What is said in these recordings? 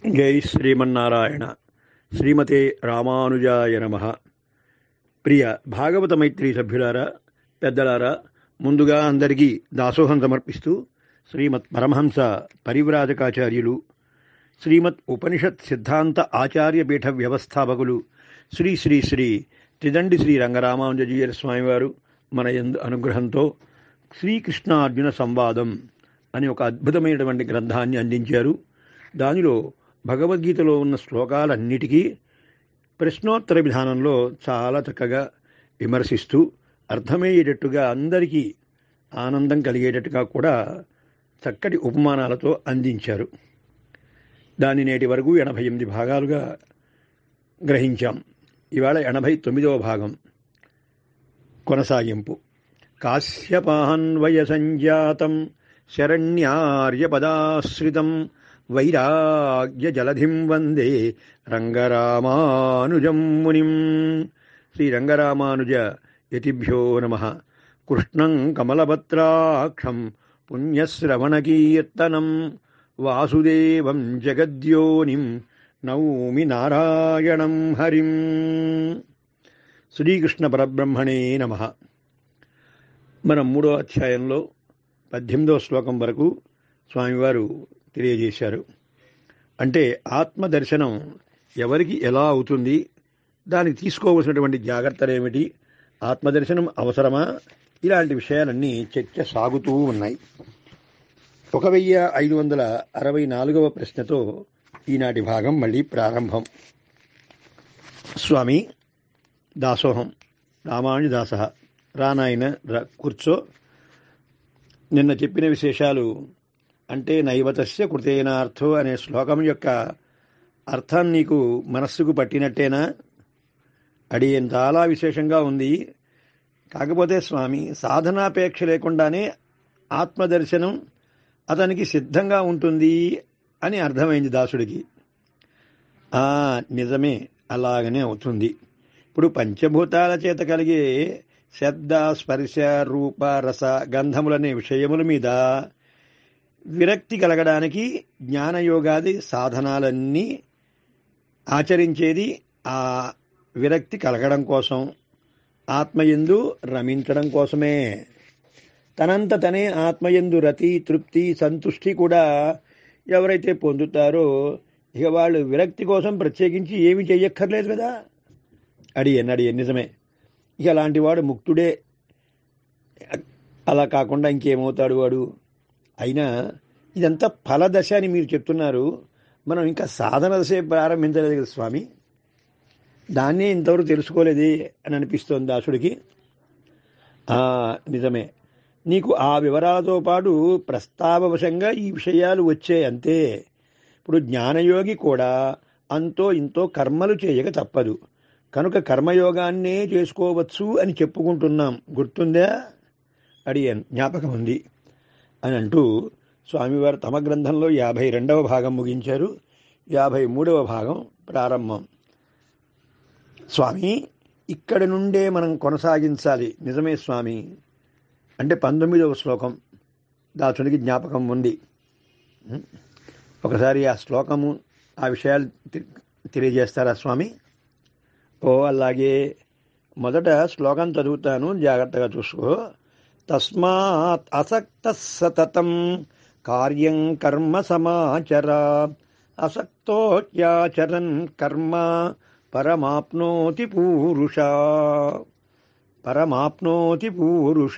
జై శ్రీమన్నారాయణ శ్రీమతే రామానుజాయ నమ ప్రియ భాగవత మైత్రి సభ్యులారా పెద్దలారా ముందుగా అందరికీ దాసోహం సమర్పిస్తూ శ్రీమత్ పరమహంస పరివ్రాజకాచార్యులు శ్రీమత్ ఉపనిషత్ సిద్ధాంత ఆచార్యపీఠ వ్యవస్థాపకులు శ్రీ శ్రీ శ్రీ త్రిదండి శ్రీ రంగరామానుజీయర్ స్వామివారు మన యందు అనుగ్రహంతో శ్రీకృష్ణార్జున సంవాదం అనే ఒక అద్భుతమైనటువంటి గ్రంథాన్ని అందించారు దానిలో భగవద్గీతలో ఉన్న శ్లోకాలన్నిటికీ ప్రశ్నోత్తర విధానంలో చాలా చక్కగా విమర్శిస్తూ అర్థమయ్యేటట్టుగా అందరికీ ఆనందం కలిగేటట్టుగా కూడా చక్కటి ఉపమానాలతో అందించారు దాని నేటి వరకు ఎనభై ఎనిమిది భాగాలుగా గ్రహించాం ఇవాళ ఎనభై తొమ్మిదవ భాగం కొనసాగింపు కాశ్యపాన్వయ సంజాతం శరణ్యార్యపదాశ్రితం వైరాగ్య జలధిం వందే రంగరామానుజం మునిం శ్రీ రంగరామానుజ యతిభ్యో నమ కృష్ణం కమలపత్రాక్షం పుణ్యశ్రవణకీర్తనం వాసుదేవం జగద్యోనిం నౌమి నారాయణం హరిం శ్రీకృష్ణ పరబ్రహ్మణే నమ మనం మూడో అధ్యాయంలో పద్దెనిమిదవ శ్లోకం వరకు స్వామివారు తెలియజేశారు అంటే ఆత్మదర్శనం ఎవరికి ఎలా అవుతుంది దానికి తీసుకోవలసినటువంటి జాగ్రత్తలు ఏమిటి ఆత్మదర్శనం అవసరమా ఇలాంటి విషయాలన్నీ చర్చ సాగుతూ ఉన్నాయి ఒక వెయ్యి ఐదు వందల అరవై నాలుగవ ప్రశ్నతో ఈనాటి భాగం మళ్ళీ ప్రారంభం స్వామి దాసోహం రామానుజదాస రానాయన రా కూర్చో నిన్న చెప్పిన విశేషాలు అంటే నైవతస్య కృతేనార్థో అనే శ్లోకం యొక్క అర్థం నీకు మనస్సుకు పట్టినట్టేనా అడిగేం చాలా విశేషంగా ఉంది కాకపోతే స్వామి సాధనాపేక్ష లేకుండానే ఆత్మదర్శనం అతనికి సిద్ధంగా ఉంటుంది అని అర్థమైంది దాసుడికి ఆ నిజమే అలాగనే అవుతుంది ఇప్పుడు పంచభూతాల చేత కలిగే శబ్ద స్పర్శ రూప రస గంధములనే విషయముల మీద విరక్తి కలగడానికి జ్ఞానయోగాది సాధనాలన్నీ ఆచరించేది ఆ విరక్తి కలగడం కోసం ఆత్మయందు రమించడం కోసమే తనంత తనే ఆత్మయందు రతి తృప్తి సంతుష్టి కూడా ఎవరైతే పొందుతారో ఇక వాళ్ళు విరక్తి కోసం ప్రత్యేకించి ఏమి చెయ్యక్కర్లేదు కదా అడియన్ అడియన్ నిజమే ఇక అలాంటి వాడు ముక్తుడే అలా కాకుండా ఇంకేమవుతాడు వాడు అయినా ఇదంతా ఫలదశ అని మీరు చెప్తున్నారు మనం ఇంకా సాధన దశే ప్రారంభించలేదు కదా స్వామి దాన్నే ఇంతవరకు తెలుసుకోలేదే అని అనిపిస్తోంది దాసుడికి నిజమే నీకు ఆ వివరాలతో పాటు ప్రస్తావవశంగా ఈ విషయాలు వచ్చాయి అంతే ఇప్పుడు జ్ఞానయోగి కూడా అంతో ఇంతో కర్మలు చేయక తప్పదు కనుక కర్మయోగాన్నే చేసుకోవచ్చు అని చెప్పుకుంటున్నాం గుర్తుందా అడిగాను జ్ఞాపకం ఉంది అని అంటూ స్వామివారు తమ గ్రంథంలో యాభై రెండవ భాగం ముగించారు యాభై మూడవ భాగం ప్రారంభం స్వామి ఇక్కడి నుండే మనం కొనసాగించాలి నిజమే స్వామి అంటే పంతొమ్మిదవ శ్లోకం దాసునికి జ్ఞాపకం ఉంది ఒకసారి ఆ శ్లోకము ఆ విషయాలు తెలియజేస్తారా స్వామి ఓ అలాగే మొదట శ్లోకం చదువుతాను జాగ్రత్తగా చూసుకో తస్మాత్ అసక్త సతతం కార్యం కర్మ సమాచర అసక్తోచ్యాచరన్ కర్మ పరమాప్నోతి పూరుష పరమాప్నోతి పూరుష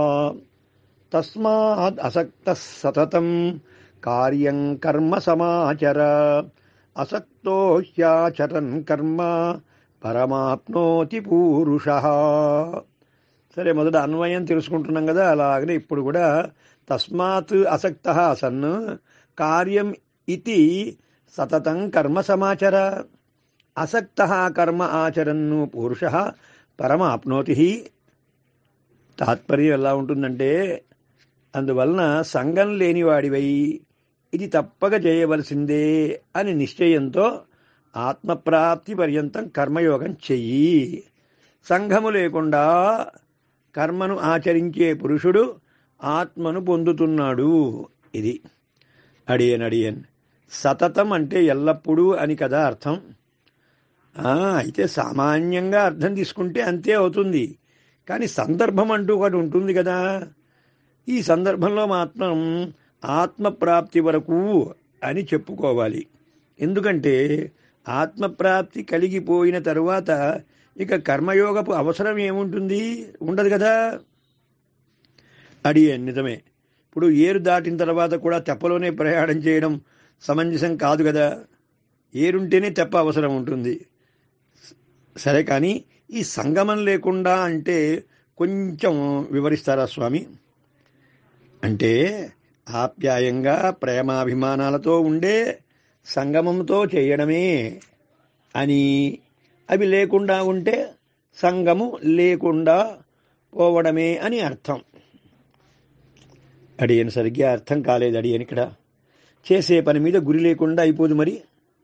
తస్మాద్ అసక్త సతతం కార్యం కర్మ సమాచర అసక్తోహ్యాచరన్ కర్మ పరమాప్నోతి పూరుష సరే మొదట అన్వయం తెలుసుకుంటున్నాం కదా అలాగనే ఇప్పుడు కూడా తస్మాత్ అసక్త సన్ కార్యం ఇది సతతం కర్మ సమాచర అసక్త కర్మ ఆచరన్ను పురుష పరమాప్నోతి తాత్పర్యం ఎలా ఉంటుందంటే అందువలన సంఘం లేనివాడివై ఇది తప్పక చేయవలసిందే అని నిశ్చయంతో ఆత్మప్రాప్తి పర్యంతం కర్మయోగం చెయ్యి సంఘము లేకుండా కర్మను ఆచరించే పురుషుడు ఆత్మను పొందుతున్నాడు ఇది అడియన్ అడియన్ సతతం అంటే ఎల్లప్పుడూ అని కదా అర్థం ఆ, అయితే సామాన్యంగా అర్థం తీసుకుంటే అంతే అవుతుంది కానీ సందర్భం అంటూ ఒకటి ఉంటుంది కదా ఈ సందర్భంలో మాత్రం ఆత్మప్రాప్తి వరకు అని చెప్పుకోవాలి ఎందుకంటే ఆత్మప్రాప్తి కలిగిపోయిన తరువాత ఇక కర్మయోగపు అవసరం ఏముంటుంది ఉండదు కదా అడిగే నిజమే ఇప్పుడు ఏరు దాటిన తర్వాత కూడా తెప్పలోనే ప్రయాణం చేయడం సమంజసం కాదు కదా ఏరుంటేనే తెప్ప అవసరం ఉంటుంది సరే కానీ ఈ సంగమం లేకుండా అంటే కొంచెం వివరిస్తారా స్వామి అంటే ఆప్యాయంగా ప్రేమాభిమానాలతో ఉండే సంగమంతో చేయడమే అని అవి లేకుండా ఉంటే సంగము లేకుండా పోవడమే అని అర్థం అడియని సరిగ్గా అర్థం కాలేదు అడియని ఇక్కడ చేసే పని మీద గురి లేకుండా అయిపోదు మరి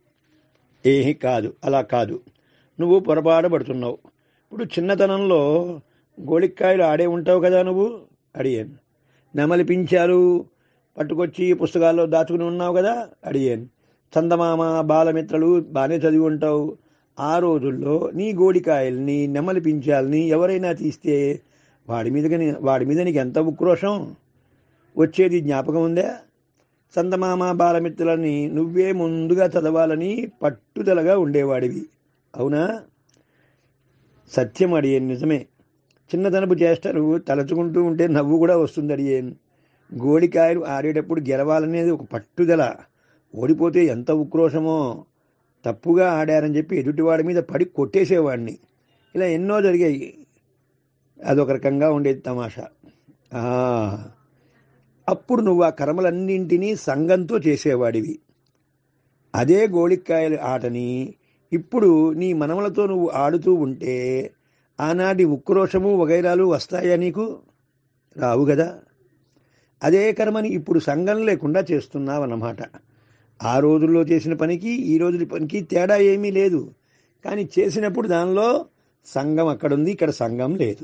ఏహి కాదు అలా కాదు నువ్వు పొరపాటు పడుతున్నావు ఇప్పుడు చిన్నతనంలో గోళిక్కాయలు ఆడే ఉంటావు కదా నువ్వు అడిగాను నెమలి పించాలు పట్టుకొచ్చి పుస్తకాల్లో దాచుకుని ఉన్నావు కదా అడిగాను చందమామ బాలమిత్రలు బాగానే చదివి ఉంటావు ఆ రోజుల్లో నీ గోడికాయల్ని నెమలి పించాలని ఎవరైనా తీస్తే వాడి మీద వాడి మీద నీకు ఎంత ఉక్రోషం వచ్చేది జ్ఞాపకం ఉందా చందమామ బాలమిత్రులని నువ్వే ముందుగా చదవాలని పట్టుదలగా ఉండేవాడివి అవునా సత్యం అడియేను నిజమే చిన్నతనపు చేష్టలు తలచుకుంటూ ఉంటే నవ్వు కూడా వస్తుంది అడియేను గోడికాయలు ఆడేటప్పుడు గెలవాలనేది ఒక పట్టుదల ఓడిపోతే ఎంత ఉక్రోషమో తప్పుగా ఆడారని చెప్పి ఎదుటివాడి మీద పడి కొట్టేసేవాడిని ఇలా ఎన్నో జరిగాయి అదొక రకంగా ఉండేది తమాషా ఆ, అప్పుడు నువ్వు ఆ కర్మలన్నింటినీ సంఘంతో చేసేవాడివి అదే గోళిక్కాయల ఆటని ఇప్పుడు నీ మనవలతో నువ్వు ఆడుతూ ఉంటే ఆనాటి ఉక్రోషము వగైరాలు వస్తాయా నీకు రావు కదా అదే కర్మని ఇప్పుడు సంఘం లేకుండా చేస్తున్నావన్నమాట ఆ రోజుల్లో చేసిన పనికి ఈ రోజుల పనికి తేడా ఏమీ లేదు కానీ చేసినప్పుడు దానిలో సంఘం అక్కడుంది ఇక్కడ సంఘం లేదు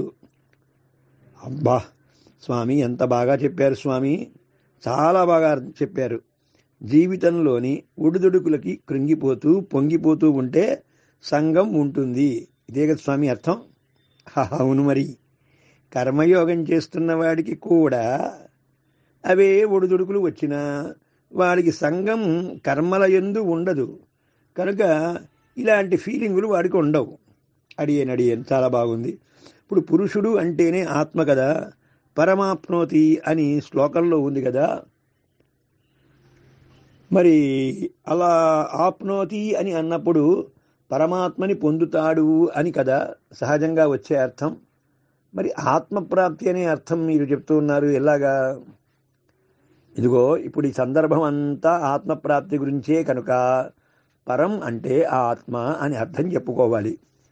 అబ్బా స్వామి ఎంత బాగా చెప్పారు స్వామి చాలా బాగా చెప్పారు జీవితంలోని ఉడుదుడుకులకి కృంగిపోతూ పొంగిపోతూ ఉంటే సంఘం ఉంటుంది ఇదే కదా స్వామి అర్థం హ, అవును మరి కర్మయోగం చేస్తున్న వాడికి కూడా అవే ఒడిదుడుకులు వచ్చినా వాడికి సంఘం కర్మల ఎందు ఉండదు కనుక ఇలాంటి ఫీలింగులు వాడికి ఉండవు అడియన్ అడియన్ చాలా బాగుంది ఇప్పుడు పురుషుడు అంటేనే ఆత్మ కదా పరమాప్నోతి అని శ్లోకంలో ఉంది కదా మరి అలా ఆప్నోతి అని అన్నప్పుడు పరమాత్మని పొందుతాడు అని కదా సహజంగా వచ్చే అర్థం మరి ఆత్మప్రాప్తి అనే అర్థం మీరు చెప్తూ ఉన్నారు ఎలాగా ఇదిగో ఇప్పుడు ఈ సందర్భం అంతా ఆత్మప్రాప్తి గురించే కనుక పరం అంటే ఆత్మ అని అర్థం చెప్పుకోవాలి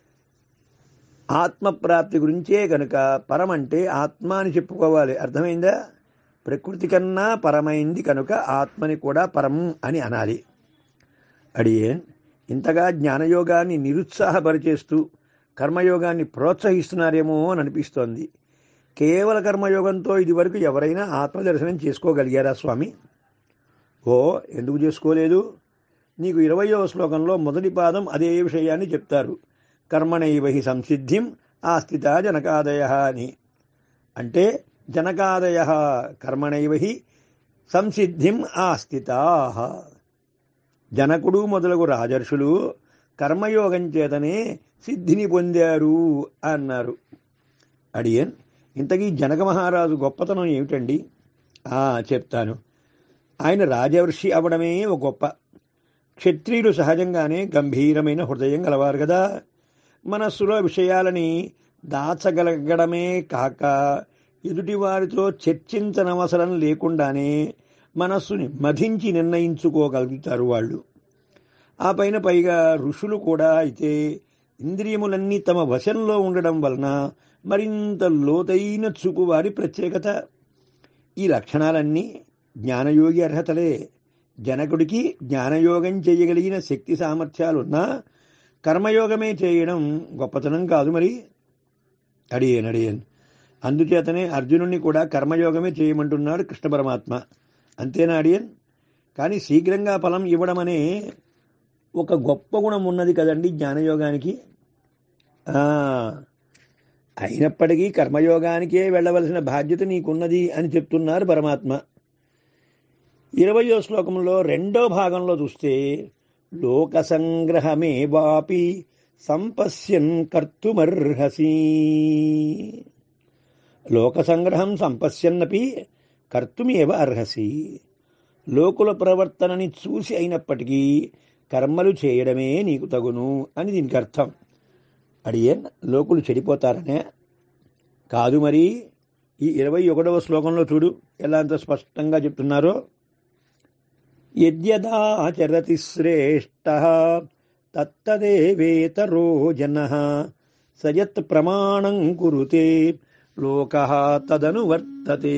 ఆత్మప్రాప్తి గురించే కనుక పరం అంటే ఆత్మ అని చెప్పుకోవాలి అర్థమైందా ప్రకృతి కన్నా పరమైంది కనుక ఆత్మని కూడా పరం అని అనాలి అడియేన్ ఇంతగా జ్ఞానయోగాన్ని నిరుత్సాహపరిచేస్తూ కర్మయోగాన్ని ప్రోత్సహిస్తున్నారేమో అని అనిపిస్తోంది కేవల కర్మయోగంతో ఇదివరకు ఎవరైనా ఆత్మదర్శనం చేసుకోగలిగారా స్వామి ఓ ఎందుకు చేసుకోలేదు నీకు ఇరవయో శ్లోకంలో మొదటి పాదం అదే విషయాన్ని చెప్తారు కర్మణైవ హి సంసిద్ధిం ఆస్థిత జనకాదయ అని అంటే జనకాదయ కర్మణైవ హి సంసిద్ధిం ఆస్థితా జనకుడు మొదలగు రాజర్షులు కర్మయోగం చేతనే సిద్ధిని పొందారు అన్నారు అడియన్ ఇంతకీ జనక మహారాజు గొప్పతనం ఏమిటండి ఆ చెప్తాను ఆయన రాజర్షి అవడమే ఒక గొప్ప క్షత్రియులు సహజంగానే గంభీరమైన హృదయం గలవారు కదా మనస్సులో విషయాలని దాచగలగడమే కాక ఎదుటివారితో చర్చించనవసరం లేకుండానే మనస్సుని మధించి నిర్ణయించుకోగలుగుతారు వాళ్ళు ఆ పైన పైగా ఋషులు కూడా అయితే ఇంద్రియములన్నీ తమ వశంలో ఉండడం వలన మరింత లోతైన చూపు వారి ప్రత్యేకత ఈ లక్షణాలన్నీ జ్ఞానయోగి అర్హతలే జనకుడికి జ్ఞానయోగం చేయగలిగిన శక్తి సామర్థ్యాలున్నా కర్మయోగమే చేయడం గొప్పతనం కాదు మరి అడియన్ అడియన్ అందుచేతనే అర్జునుడిని కూడా కర్మయోగమే చేయమంటున్నాడు కృష్ణ పరమాత్మ అంతేనా అడియన్ కానీ శీఘ్రంగా ఫలం ఇవ్వడం అనే ఒక గొప్ప గుణం ఉన్నది కదండి జ్ఞానయోగానికి ఆ, అయినప్పటికీ కర్మయోగానికే వెళ్ళవలసిన బాధ్యత నీకున్నది అని చెప్తున్నారు పరమాత్మ ఇరవయో శ్లోకంలో రెండో భాగంలో చూస్తే లోక సంగ్రహమే వాపి సంపశ్యన్ కర్తుమర్హసి లోక సంగ్రహం సంపశ్యన్నపి కర్తుమేవ అర్హసి లోకుల ప్రవర్తనని చూసి అయినప్పటికీ కర్మలు చేయడమే నీకు తగును అని దీనికి అర్థం అడిగే లోకులు చెడిపోతారనే కాదు మరి ఈ ఇరవై ఒకటవ శ్లోకంలో చూడు ఎలా అంత స్పష్టంగా చెప్తున్నారో యద్యదాచరతి శ్రేష్ట తత్తదేవేతరో జన సయత్ ప్రమాణం కురుతే లోక తదనువర్తతే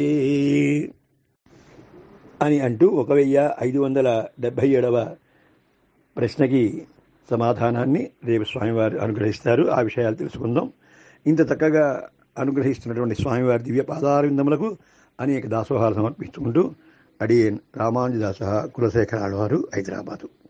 అని అంటూ ఒక వెయ్యి ఐదు వందల డెబ్భై ఏడవ ప్రశ్నకి సమాధానాన్ని రేపు స్వామివారు అనుగ్రహిస్తారు ఆ విషయాలు తెలుసుకుందాం ఇంత చక్కగా అనుగ్రహిస్తున్నటువంటి స్వామివారి దివ్య పాదారవిందములకు అనేక దాసోహాలు సమర్పిస్తుంటూ అడియన్ రామానుజదాస కులశేఖర ఆళ్వారు హైదరాబాదు